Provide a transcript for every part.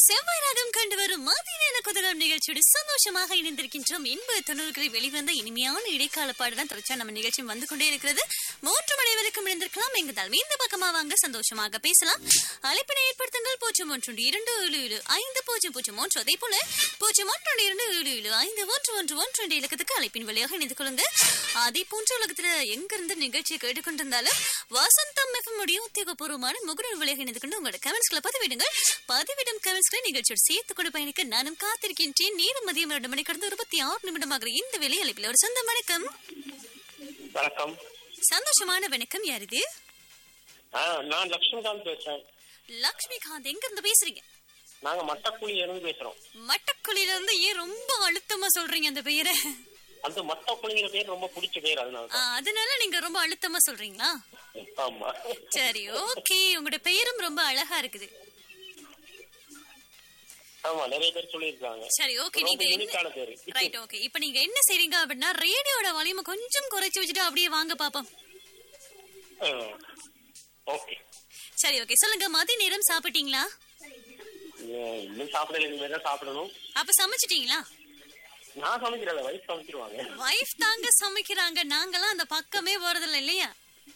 செவ்வாய் ராகம் கண்டு வரும் மதிய குதிரம் நிகழ்ச்சியோடு சந்தோஷமாக இணைந்திருக்கின்றோம் இன்ப தொண்ணூறுகளில் வெளிவந்த இனிமையான இடைக்கால பாடலாம் தொடர்ச்சா நம்ம நிகழ்ச்சி வந்து கொண்டே இருக்கிறது மூன்று மணி வரைக்கும் இணைந்திருக்கலாம் எங்க தலைமை இந்த பக்கமா வாங்க சந்தோஷமாக பேசலாம் அழைப்பினை ஏற்படுத்துங்கள் பூஜ்ஜியம் ஒன்று இரண்டு ஏழு ஏழு ஐந்து பூஜ்ஜியம் பூஜ்ஜியம் ஒன்று அதே போல பூஜ்ஜியம் ஒன்று இரண்டு ஏழு ஏழு ஐந்து ஒன்று ஒன்று ஒன்று என்ற இலக்கத்துக்கு அழைப்பின் வழியாக இணைந்து கொள்ளுங்க அதே போன்ற உலகத்துல எங்க இருந்து நிகழ்ச்சியை கேட்டுக்கொண்டிருந்தாலும் வசந்தம் எஃப்எம் உடைய உத்தியோகபூர்வமான முகநூல் வழியாக இணைந்து கொண்டு உங்களோட கமெண்ட்ஸ்களை பதிவிடுங்கள் பதிவிடும் கமெண்ட்ஸ்களை நிகழ்ச்சியோடு சேர்த்து கொண்டு பயணிக்க நானும் காத்திருக்கின்றேன் நேரம் மதியம் இரண்டு மணி கடந்து இருபத்தி ஆறு நிமிடமாக இந்த வேலை அழைப்பில் ஒரு சொந்த வணக்கம் வணக்கம் சந்தோஷமான வணக்கம் யார் இது ஆ, நான் லட்சுமிகாந்த் பேசுறேன் லக்ஷ்மிகாந்த் எங்க இருந்து பேசுறீங்க நாங்க மட்டக்குழியில இருந்து பேசுறோம் மட்டக்குழியில இருந்து ஏன் ரொம்ப அழுத்தமா சொல்றீங்க அந்த பெயரை அந்த மட்டக்குழிங்கிற பேர் ரொம்ப பிடிச்ச பேர் அதனால ஆ, அதனால நீங்க ரொம்ப அழுத்தமா சொல்றீங்களா ஆமா சரி ஓகே உங்களோட பெயரும் ரொம்ப அழகா இருக்குது ஆமா நிறைய பேர் சொல்லியிருக்காங்க சரி ஓகே ரொம்ப நீங்க என்ன யூனிக்கான பேரு ரைட் ஓகே இப்போ நீங்க என்ன செய்றீங்க அப்படின்னா ரேடியோட வால்யூம் கொஞ்சம் குறைச்சு வச்சுட்டு அப்படியே வாங்க பாப்போம் ஆ, ஓகே சரி ஓகே சொல்லுங்க மதிய நேரம் சாப்பிட்டீங்களா ஏ, இன்னும் சாப்பிடல இனிமே தான் சாப்பிடணும் அப்ப சமைச்சிட்டீங்களா நான் சமைக்கிறேன் வயசு சமைச்சிருவாங்க வைஃப் தாங்க சமைக்கிறாங்க நாங்கெல்லாம் அந்த பக்கமே போறதில்ல இல்லையா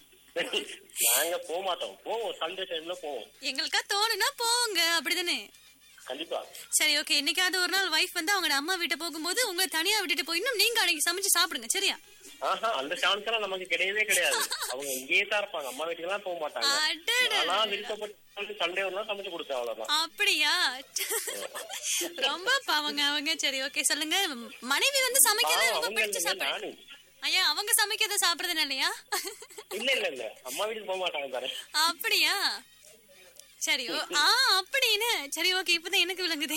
நாங்க போக மாட்டோம் போவோம் சண்டே டைம்ல போவோம் எங்களுக்கா தோணுனா போங்க அப்படிதானே கண்டிப்பா சரி ஓகே என்னைக்காவது ஒரு நாள் வைஃப் வந்து அவங்களோட அம்மா வீட்டை போகும்போது உங்களை தனியா விட்டுட்டு போயிடணும் நீங்க அன்னைக்கு சமைச்சு சாப்பிடுங்க சரியா ஆஹா அந்த சான்ஸ் எல்லாம் நமக்கு கிடையவே கிடையாது அவங்க இங்கேயே தான் இருப்பாங்க அம்மா வீட்டுக்கு எல்லாம் போக மாட்டாங்க அடடா. நான் விருப்பப்பட்டு சண்டே ஒரு நாள் சமைச்சு கொடுத்தேன் அவ்வளவுதான் அப்படியா ரொம்ப பாவங்க அவங்க சரி ஓகே சொல்லுங்க மனைவி வந்து சமைக்கிறத பாவம், ரொம்ப அவங்க பிடிச்சு இல்லைங்க, சாப்பிடுறேன் நானு ஐயா அவங்க சமைக்கிறத சாப்பிடுறது இல்லையா இல்ல இல்ல இல்ல அம்மா வீட்டுக்கு போக மாட்டாங்க தானே அப்படியா சரி ஓ ஆ அப்படின்னு சரி ஓகே இப்பதான் எனக்கு விளங்குது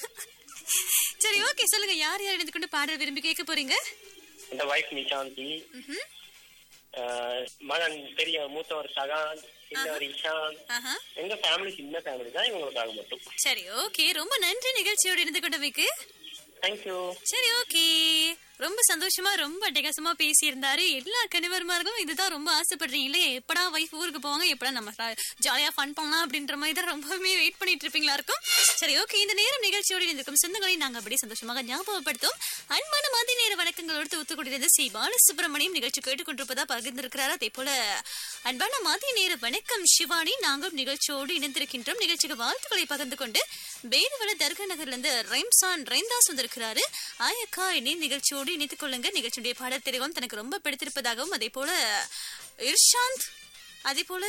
சரி ஓகே சொல்லுங்க யார் யார் இணைந்து கொண்டு பாடல் விரும்பி கேட்க போறீங்க இந்த வைஃப் நிஷாந்தி ம்ஹும். ஆஹ் மகன் பெரிய மூத்தவர் சகான் சின்னவர் இஷான் ஆஹா எங்க ஃபேமிலி சின்ன ஃபேமிலி தான் இவங்களுக்காக மட்டும் சரி ஓகே ரொம்ப நன்றி நிகழ்ச்சியோடு இருந்து கொண்டவைக்கு தேங்க்யூ சரி ஓகே ரொம்ப சந்தோஷமா ரொம்ப அட்டகாசமா பேசியிருந்தாரு எல்லா கணவர்மார்களும் இதுதான் ரொம்ப ஆசைப்படுறீங்களே எப்படா வைஃப் ஊருக்கு போவாங்க எப்படா நம்ம ஜாலியா ஃபன் பண்ணலாம் அப்படின்ற மாதிரி தான் ரொம்பவுமே வெயிட் பண்ணிட்டு இருப்பீங்களா இருக்கும் சரி ஓகே இந்த நேரம் நிகழ்ச்சியோடு இருக்கும் சொந்தங்களை நாங்க அப்படியே சந்தோஷமாக ஞாபகப்படுத்தும் அன்பான மதிய நேர வணக்கங்களோடு தூத்துக்குடியிலிருந்து சி பாலசுப்ரமணியம் நிகழ்ச்சி கேட்டுக்கொண்டிருப்பதா பகிர்ந்திருக்கிறார் அதே போல அன்பான மதிய நேர வணக்கம் சிவானி நாங்கள் நிகழ்ச்சியோடு இணைந்திருக்கின்றோம் நிகழ்ச்சிக்கு வாழ்த்துக்களை பகிர்ந்து கொண்டு பேருவள தர்கா நகர்ல இருந்து ரைம்சான் ரைந்தாஸ் வந்திருக்கிறாரு ஆயக்கா இனி நிகழ்ச்சியோடு இணைத்துக் கொள்ளுங்க நிகழ்ச்சியுடைய பாடல் தெரிவும் தனக்கு ரொம்ப பிடித்திருப்பதாகவும் அதே போல இர்ஷாந்த் அதே போல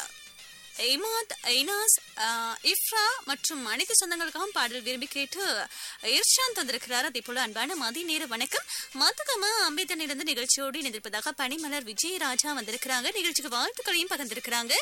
இமாத் ஐனாஸ் ஆஹ், இஃப்ரா மற்றும் அனைத்து சொந்தங்களுக்காகவும் பாடல் விரும்பி கேட்டு இர்ஷாந்த் வந்திருக்கிறார் அதே போல அன்பான மதிய நேர வணக்கம் மதுகமா அம்பேத்கர் நிகழ்ச்சியோடு இணைந்திருப்பதாக பனிமலர் விஜயராஜா வந்திருக்கிறாங்க நிகழ்ச்சிக்கு வாழ்த்துக்களையும் பகிர்ந்திருக்கிறாங்க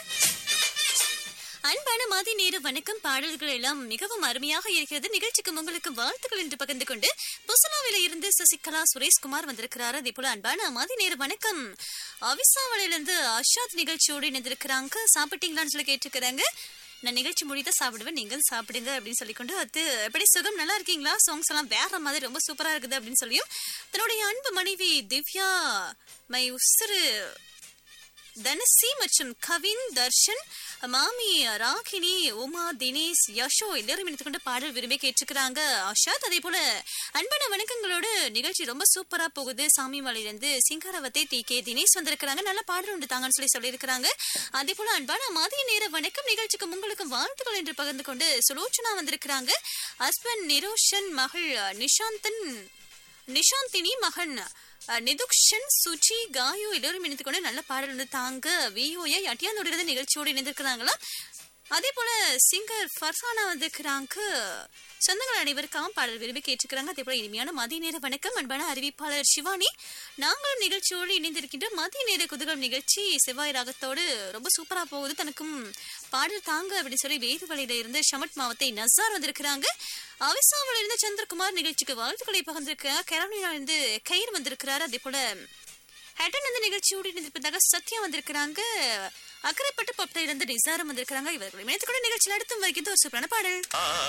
அன்பான மதி நேர வணக்கம் பாடல்கள் எல்லாம் மிகவும் அருமையாக இருக்கிறது நிகழ்ச்சிக்கு உங்களுக்கு வாழ்த்துக்கள் என்று பகிர்ந்து கொண்டு புசலாவில இருந்து சசிகலா சுரேஷ்குமார் வந்திருக்கிறார் அதே போல அன்பான மதி நேர வணக்கம் அவிசாவளில இருந்து அஷாத் நிகழ்ச்சியோடு இணைந்திருக்கிறாங்க சாப்பிட்டீங்களான்னு சொல்லி கேட்டிருக்கிறாங்க நான் நிகழ்ச்சி முடித்த சாப்பிடுவேன் நீங்கள் சாப்பிடுங்க அப்படின்னு சொல்லிக்கொண்டு அது எப்படி சுகம் நல்லா இருக்கீங்களா சாங்ஸ் எல்லாம் வேற மாதிரி ரொம்ப சூப்பரா இருக்குது அப்படின்னு சொல்லியும் தன்னுடைய அன்பு மனைவி திவ்யா மை உசுறு தனசி மற்றும் கவின் தர்ஷன் மாமி ராகினி உமா தினேஷ் யஷோ எல்லாரும் இணைத்து கொண்டு பாடல் விரும்பி கேட்டிருக்கிறாங்க ஆஷாத் அதே போல அன்பான வணக்கங்களோடு நிகழ்ச்சி ரொம்ப சூப்பரா போகுது சாமிமலையிலிருந்து சிங்காரவத்தை டி கே தினேஷ் வந்திருக்கிறாங்க நல்ல பாடல் உண்டு தாங்கன்னு சொல்லி சொல்லியிருக்கிறாங்க அதே போல அன்பான மதிய நேர வணக்கம் நிகழ்ச்சிக்கு உங்களுக்கு வாழ்த்துக்கள் என்று பகிர்ந்து கொண்டு சுலோச்சனா வந்திருக்கிறாங்க ஹஸ்பண்ட் நிரோஷன் மகள் நிஷாந்தன் நிஷாந்தினி மகன் அஹ், நிதுக்ஷன் சுச்சி காயு எல்லோரும் இணைந்து கொண்டு நல்ல பாடல் வந்து தாங்க விஓஏ அட்டியாந்தோட நிகழ்ச்சியோடு இணைந்திருக்கிறாங்களா அதே போல சிங்கர் ஃபர்சானா வந்திருக்கிறாங்க சொந்தங்கள் அனைவருக்காகவும் பாடல் விரும்பி கேட்டிருக்கிறாங்க அதே போல இனிமையான மதிய நேர வணக்கம் அன்பான அறிவிப்பாளர் சிவானி நாங்களும் நிகழ்ச்சியோடு இணைந்திருக்கின்ற மதிய நேர குதூகலம் நிகழ்ச்சி செவ்வாய் ராகத்தோடு ரொம்ப சூப்பரா போகுது தனக்கும் பாடல் தாங்க அப்படின்னு சொல்லி வேதுவலையில இருந்து ஷமட் மாவத்தை நசார் வந்திருக்கிறாங்க அவிசாவில இருந்து சந்திரகுமார் நிகழ்ச்சிக்கு வாழ்த்துக்களை பகிர்ந்திருக்கிறார் கேரளியில இருந்து கயிறு வந்திருக்கிறார் அதே போல ஹேட்டன் அந்த நிகழ்ச்சியோடு இணைந்திருப்பதாக சத்யா வந்திருக்கிறாங்க அக்கறைப்பட்டு பப்டையில இருந்து நிசாரம் வந்திருக்கிறாங்க இவர்களை இணைத்துக்கூட நிகழ்ச்சியில் அடுத்து வருகிறது ஒரு சூப்பரான பாடல்